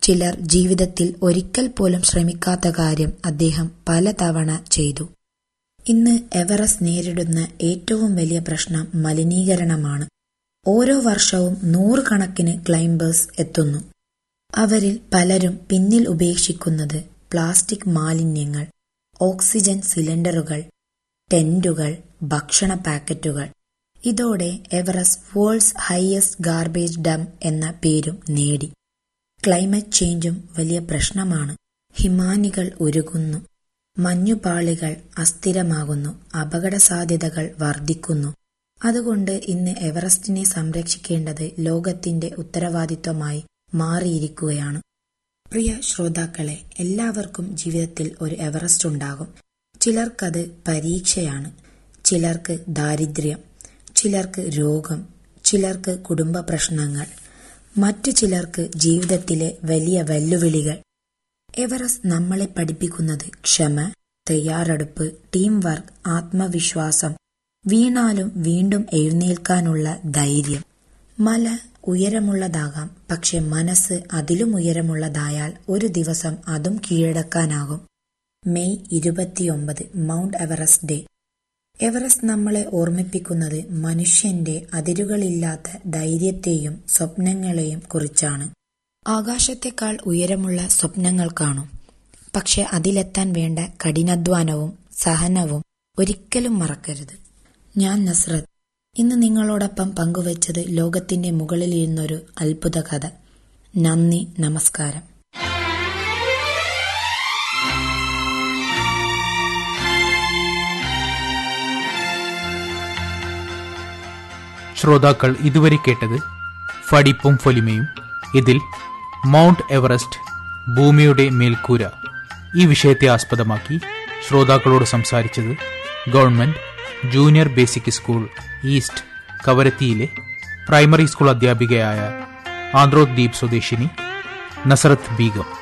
ചിലർ ജീവിതത്തിൽ ഒരിക്കൽ പോലും ശ്രമിക്കാത്ത കാര്യം അദ്ദേഹം പലതവണ ചെയ്തു ഇന്ന് എവറസ്റ്റ് നേരിടുന്ന ഏറ്റവും വലിയ പ്രശ്നം മലിനീകരണമാണ് ഓരോ വർഷവും നൂറുകണക്കിന് ക്ലൈംബേഴ്സ് എത്തുന്നു അവരിൽ പലരും പിന്നിൽ ഉപേക്ഷിക്കുന്നത് പ്ലാസ്റ്റിക് മാലിന്യങ്ങൾ ഓക്സിജൻ സിലിണ്ടറുകൾ ടെന്റുകൾ ഭക്ഷണ പാക്കറ്റുകൾ ഇതോടെ Everest world's highest garbage dump എന്ന പേരും നേടി ക്ലൈമറ്റ് ചേഞ്ചും വലിയ പ്രശ്നമാണ് ഹിമാനികൾ ഉരുകുന്നു മഞ്ഞുപാളികൾ അസ്ഥിരമാകുന്നു അപകട സാധ്യതകൾ വർദ്ധിക്കുന്നു അതുകൊണ്ട് ഇന്ന് എവറസ്റ്റിനെ സംരക്ഷിക്കേണ്ടത് ലോകത്തിന്റെ ഉത്തരവാദിത്വമായി മാറിയിരിക്കുകയാണ് പ്രിയ ശ്രോതാക്കളെ എല്ലാവർക്കും ജീവിതത്തിൽ ഒരു എവറസ്റ്റ് ഉണ്ടാകും ചിലർക്കത് പരീക്ഷയാണ് ചിലർക്ക് ദാരിദ്ര്യം ചിലർക്ക് രോഗം ചിലർക്ക് കുടുംബ പ്രശ്നങ്ങൾ മറ്റു ചിലർക്ക് ജീവിതത്തിലെ വലിയ വെല്ലുവിളികൾ എവറസ്റ്റ് നമ്മളെ പഠിപ്പിക്കുന്നത് ക്ഷമ തയ്യാറെടുപ്പ് ടീം വർക്ക് ആത്മവിശ്വാസം വീണാലും വീണ്ടും എഴുന്നേൽക്കാനുള്ള ധൈര്യം മല ഉയരമുള്ളതാകാം പക്ഷെ മനസ്സ് അതിലും ഉയരമുള്ളതായാൽ ഒരു ദിവസം അതും കീഴടക്കാനാകും മെയ് ഇരുപത്തിയൊമ്പത് മൗണ്ട് എവറസ്റ്റ് ഡേ എവറസ്റ്റ് നമ്മളെ ഓർമ്മിപ്പിക്കുന്നത് മനുഷ്യന്റെ അതിരുകളില്ലാത്ത ധൈര്യത്തെയും സ്വപ്നങ്ങളെയും കുറിച്ചാണ് ആകാശത്തെക്കാൾ ഉയരമുള്ള സ്വപ്നങ്ങൾ കാണും പക്ഷെ അതിലെത്താൻ വേണ്ട കഠിനാധ്വാനവും സഹനവും ഒരിക്കലും മറക്കരുത് ഞാൻ നസ്രത് ഇന്ന് നിങ്ങളോടൊപ്പം പങ്കുവച്ചത് ലോകത്തിന്റെ മുകളിലിരുന്നൊരു അത്ഭുത കഥ നന്ദി നമസ്കാരം ശ്രോതാക്കൾ ഇതുവരെ കേട്ടത് ഫടിപ്പും ഫൊലിമയും ഇതിൽ മൗണ്ട് എവറസ്റ്റ് ഭൂമിയുടെ മേൽക്കൂര ഈ വിഷയത്തെ ആസ്പദമാക്കി ശ്രോതാക്കളോട് സംസാരിച്ചത് government junior basic school east കവരത്തിയിലെ പ്രൈമറി സ്കൂൾ അധ്യാപികയായ ആന്ധ്രോദ്വീപ് സ്വദേശിനി നസറത്ത് ബീഗം